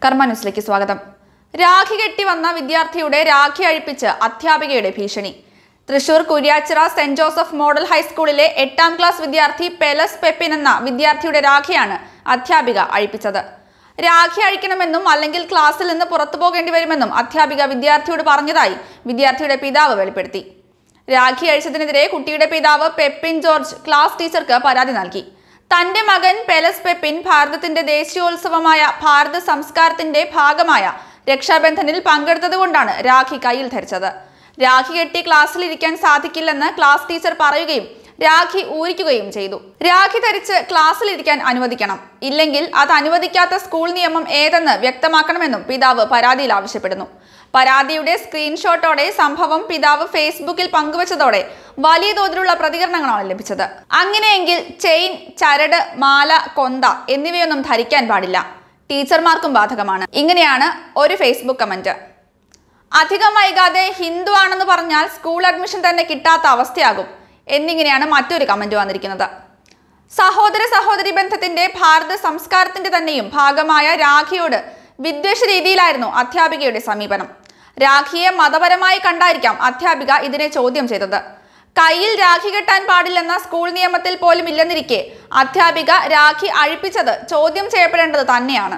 കർമ്മ ന്യൂസിലേക്ക് സ്വാഗതം രാഖി കെട്ടി വന്ന വിദ്യാർത്ഥിയുടെ രാഖി അഴിപ്പിച്ച് അധ്യാപികയുടെ ഭീഷണി തൃശൂർ കുര്യാച്ചിറ സെന്റ് ജോസഫ് മോഡൽ ഹൈസ്കൂളിലെ എട്ടാം ക്ലാസ് വിദ്യാർത്ഥി പെലസ് പെപ്പിൻ എന്ന വിദ്യാർത്ഥിയുടെ രാഖിയാണ് അധ്യാപിക അഴിപ്പിച്ചത് രാഖി അഴിക്കണമെന്നും അല്ലെങ്കിൽ ക്ലാസ്സിൽ നിന്ന് പുറത്തു പോകേണ്ടി വരുമെന്നും അധ്യാപിക വിദ്യാർത്ഥിയോട് പറഞ്ഞതായി വിദ്യാർത്ഥിയുടെ പിതാവ് വെളിപ്പെടുത്തി രാഖി അഴിച്ചതിനെതിരെ കുട്ടിയുടെ പിതാവ് പെപ്പിൻ ജോർജ് ക്ലാസ് ടീച്ചർക്ക് പരാതി നൽകി തന്റെ മകൻ പെലസ് പെപ്പിൻ ഭാരതത്തിന്റെ ദേശീയോത്സവമായ ഭാരത സംസ്കാരത്തിന്റെ ഭാഗമായ രക്ഷാബന്ധനിൽ പങ്കെടുത്തതുകൊണ്ടാണ് രാഖി കയ്യിൽ ധരിച്ചത് രാഖി കെട്ടി ക്ലാസ്സിൽ ഇരിക്കാൻ സാധിക്കില്ലെന്ന് ക്ലാസ് ടീച്ചർ പറയുകയും രാഖി ഊരിക്കുകയും ചെയ്തു രാഖി ധരിച്ച് ക്ലാസ്സിൽ ഇരിക്കാൻ അനുവദിക്കണം ഇല്ലെങ്കിൽ അത് അനുവദിക്കാത്ത സ്കൂൾ നിയമം ഏതെന്ന് വ്യക്തമാക്കണമെന്നും പിതാവ് പരാതിയിൽ ആവശ്യപ്പെടുന്നു പരാതിയുടെ സ്ക്രീൻഷോട്ടോടെ സംഭവം പിതാവ് ഫേസ്ബുക്കിൽ പങ്കുവച്ചതോടെ വലിയ തോതിലുള്ള പ്രതികരണങ്ങളാണ് ലഭിച്ചത് അങ്ങനെയെങ്കിൽ ചെയിൻ ചരട് മാല കൊന്ത എന്നിവയൊന്നും ധരിക്കാൻ പാടില്ല ടീച്ചർമാർക്കും ബാധകമാണ് ഇങ്ങനെയാണ് ഒരു ഫേസ്ബുക്ക് കമന്റ് അധികം വൈകാതെ ഹിന്ദു ആണെന്ന് പറഞ്ഞാൽ സ്കൂൾ അഡ്മിഷൻ തന്നെ കിട്ടാത്ത അവസ്ഥയാകും എന്നിങ്ങനെയാണ് മറ്റൊരു കമന്റ് വന്നിരിക്കുന്നത് സഹോദര സഹോദരി ബന്ധത്തിന്റെ ഭാരത സംസ്കാരത്തിന്റെ തന്നെയും ഭാഗമായ രാഖിയോട് വിദ്വേഷ രീതിയിലായിരുന്നു അധ്യാപികയുടെ സമീപനം രാഖിയെ മതപരമായി കണ്ടായിരിക്കാം അധ്യാപിക ഇതിനെ ചോദ്യം ചെയ്തത് കയ്യിൽ രാഖി കെട്ടാൻ പാടില്ലെന്ന സ്കൂൾ നിയമത്തിൽ പോലും ഇല്ലെന്നിരിക്കെ അധ്യാപിക രാഖി അഴിപ്പിച്ചത് ചോദ്യം ചെയ്യപ്പെടേണ്ടത് തന്നെയാണ്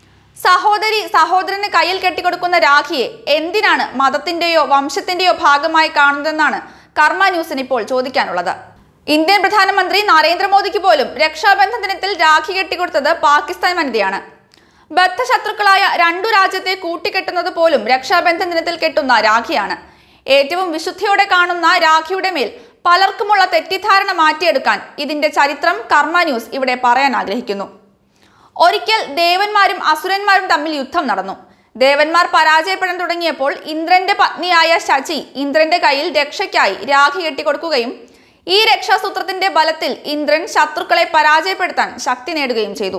സഹോദരി സഹോദരന് കയ്യിൽ കെട്ടിക്കൊടുക്കുന്ന രാഖിയെ എന്തിനാണ് മതത്തിന്റെയോ വംശത്തിന്റെയോ ഭാഗമായി കാണുന്നതെന്നാണ് കർമ്മ ന്യൂസിന് ഇപ്പോൾ ചോദിക്കാനുള്ളത് ഇന്ത്യൻ പ്രധാനമന്ത്രി നരേന്ദ്രമോദിക്ക് പോലും രക്ഷാബന്ധൻ ദിനത്തിൽ രാഖി കെട്ടിക്കൊടുത്തത് പാകിസ്ഥാൻ വനിതയാണ് ബദ്ധശത്രുക്കളായ രണ്ടു രാജ്യത്തെ കൂട്ടിക്കെട്ടുന്നത് പോലും രക്ഷാബന്ധൻ ദിനത്തിൽ കെട്ടുന്ന രാഖിയാണ് ഏറ്റവും വിശുദ്ധിയോടെ കാണുന്ന രാഖിയുടെ മേൽ പലർക്കുമുള്ള തെറ്റിദ്ധാരണ മാറ്റിയെടുക്കാൻ ഇതിന്റെ ചരിത്രം കർമ്മ ന്യൂസ് ഇവിടെ പറയാൻ ആഗ്രഹിക്കുന്നു ഒരിക്കൽ ദേവന്മാരും അസുരന്മാരും തമ്മിൽ യുദ്ധം നടന്നു ദേവന്മാർ പരാജയപ്പെടാൻ തുടങ്ങിയപ്പോൾ ഇന്ദ്രന്റെ പത്നിയായ ശചി ഇന്ദ്രന്റെ കയ്യിൽ രക്ഷയ്ക്കായി രാഖി കെട്ടിക്കൊടുക്കുകയും ഈ രക്ഷാസൂത്രത്തിന്റെ ബലത്തിൽ ഇന്ദ്രൻ ശത്രുക്കളെ പരാജയപ്പെടുത്താൻ ശക്തി നേടുകയും ചെയ്തു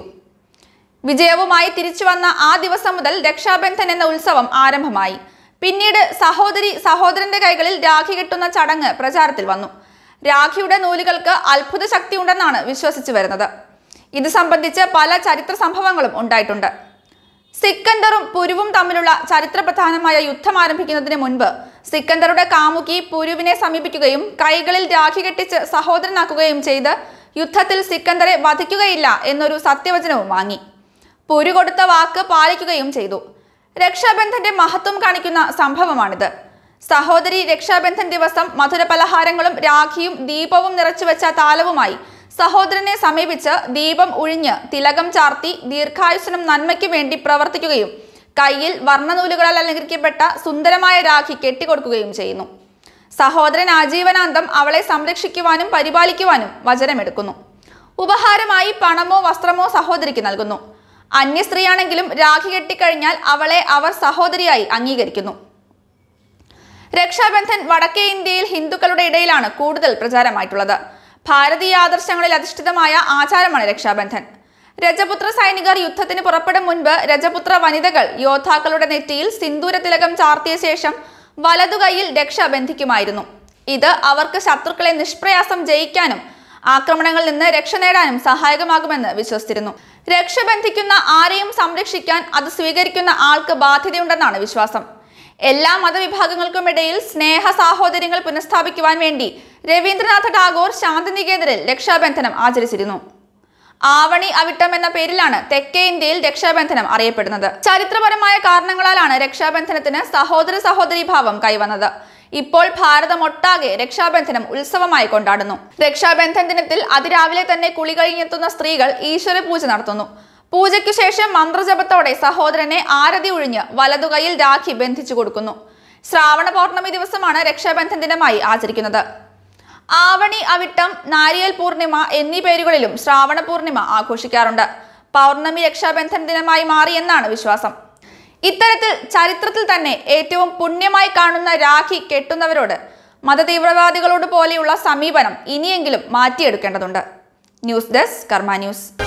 വിജയവുമായി തിരിച്ചു വന്ന ആ ദിവസം മുതൽ രക്ഷാബന്ധൻ എന്ന ഉത്സവം ആരംഭമായി പിന്നീട് സഹോദരി സഹോദരന്റെ കൈകളിൽ രാഖി കെട്ടുന്ന ചടങ്ങ് പ്രചാരത്തിൽ വന്നു രാഖിയുടെ നൂലുകൾക്ക് അത്ഭുത ശക്തി ഉണ്ടെന്നാണ് വിശ്വസിച്ചു വരുന്നത് ഇത് സംബന്ധിച്ച് പല ചരിത്ര സംഭവങ്ങളും ഉണ്ടായിട്ടുണ്ട് സിക്കന്ദറും പുരുവും തമ്മിലുള്ള ചരിത്രപ്രധാനമായ യുദ്ധം ആരംഭിക്കുന്നതിന് മുൻപ് സിക്കന്ദറുടെ കാമുകി പുരുവിനെ സമീപിക്കുകയും കൈകളിൽ രാഖി കെട്ടിച്ച് സഹോദരനാക്കുകയും ചെയ്ത് യുദ്ധത്തിൽ സിക്കന്ദറെ വധിക്കുകയില്ല എന്നൊരു സത്യവചനവും വാങ്ങി പുരു കൊടുത്ത വാക്ക് പാലിക്കുകയും ചെയ്തു രക്ഷാബന്ധന്റെ മഹത്വം കാണിക്കുന്ന സംഭവമാണിത് സഹോദരി രക്ഷാബന്ധൻ ദിവസം മധുരപലഹാരങ്ങളും രാഖിയും ദീപവും നിറച്ചുവെച്ച താലവുമായി സഹോദരനെ സമീപിച്ച് ദീപം ഉഴിഞ്ഞ് തിലകം ചാർത്തി ദീർഘായുസനും നന്മയ്ക്ക് വേണ്ടി പ്രവർത്തിക്കുകയും കയ്യിൽ വർണ്ണനൂലുകളാൽ അലങ്കരിക്കപ്പെട്ട സുന്ദരമായ രാഖി കെട്ടിക്കൊടുക്കുകയും ചെയ്യുന്നു സഹോദരൻ ആജീവനാന്തം അവളെ സംരക്ഷിക്കുവാനും പരിപാലിക്കുവാനും വചനമെടുക്കുന്നു ഉപഹാരമായി പണമോ വസ്ത്രമോ സഹോദരിക്ക് നൽകുന്നു അന്യ സ്ത്രീയാണെങ്കിലും രാഖി കെട്ടിക്കഴിഞ്ഞാൽ അവളെ അവർ സഹോദരിയായി അംഗീകരിക്കുന്നു രക്ഷാബന്ധൻ വടക്കേ ഇന്ത്യയിൽ ഹിന്ദുക്കളുടെ ഇടയിലാണ് കൂടുതൽ പ്രചാരമായിട്ടുള്ളത് ഭാരതീയ ആദർശങ്ങളിൽ അധിഷ്ഠിതമായ ആചാരമാണ് രക്ഷാബന്ധൻ രജപുത്ര സൈനികർ യുദ്ധത്തിന് പുറപ്പെടും മുൻപ് രജപുത്ര വനിതകൾ യോദ്ധാക്കളുടെ നെറ്റിയിൽ സിന്ദൂര തിലകം ചാർത്തിയ ശേഷം വലതുകൈയിൽ രക്ഷ ബന്ധിക്കുമായിരുന്നു ഇത് അവർക്ക് ശത്രുക്കളെ നിഷ്പ്രയാസം ജയിക്കാനും ആക്രമണങ്ങളിൽ നിന്ന് രക്ഷ നേടാനും സഹായകമാകുമെന്ന് വിശ്വസിച്ചിരുന്നു രക്ഷ ബന്ധിക്കുന്ന ആരെയും സംരക്ഷിക്കാൻ അത് സ്വീകരിക്കുന്ന ആൾക്ക് ബാധ്യതയുണ്ടെന്നാണ് വിശ്വാസം എല്ലാ മതവിഭാഗങ്ങൾക്കും ഇടയിൽ സ്നേഹ സാഹോദര്യങ്ങൾ പുനഃസ്ഥാപിക്കുവാൻ വേണ്ടി രവീന്ദ്രനാഥ ടാഗോർ ശാന്തിനികേതനിൽ രക്ഷാബന്ധനം ആചരിച്ചിരുന്നു ആവണി അവിട്ടം എന്ന പേരിലാണ് തെക്കേ ഇന്ത്യയിൽ രക്ഷാബന്ധനം അറിയപ്പെടുന്നത് ചരിത്രപരമായ കാരണങ്ങളാലാണ് രക്ഷാബന്ധനത്തിന് സഹോദര സഹോദരി ഭാവം കൈവന്നത് ഇപ്പോൾ ഭാരതമൊട്ടാകെ രക്ഷാബന്ധനം ഉത്സവമായി കൊണ്ടാടുന്നു രക്ഷാബന്ധൻ ദിനത്തിൽ അതിരാവിലെ തന്നെ കുളി കഴിഞ്ഞെത്തുന്ന സ്ത്രീകൾ ഈശ്വര പൂജ നടത്തുന്നു പൂജയ്ക്കു ശേഷം മന്ത്രജപത്തോടെ സഹോദരനെ ആരതി ഒഴിഞ്ഞ് വലതുകൈയിൽ രാഖി ബന്ധിച്ചു കൊടുക്കുന്നു ശ്രാവണ പൗർണമി ദിവസമാണ് രക്ഷാബന്ധൻ ദിനമായി ആചരിക്കുന്നത് ആവണി അവിട്ടം നാരിയൽ പൂർണിമ എന്നീ പേരുകളിലും ശ്രാവണ പൂർണിമ ആഘോഷിക്കാറുണ്ട് പൗർണമി രക്ഷാബന്ധൻ ദിനമായി മാറിയെന്നാണ് വിശ്വാസം ഇത്തരത്തിൽ ചരിത്രത്തിൽ തന്നെ ഏറ്റവും പുണ്യമായി കാണുന്ന രാഖി കെട്ടുന്നവരോട് മതതീവ്രവാദികളോട് പോലെയുള്ള സമീപനം ഇനിയെങ്കിലും മാറ്റിയെടുക്കേണ്ടതുണ്ട് ന്യൂസ് ഡെസ്ക് കർമ്മ ന്യൂസ്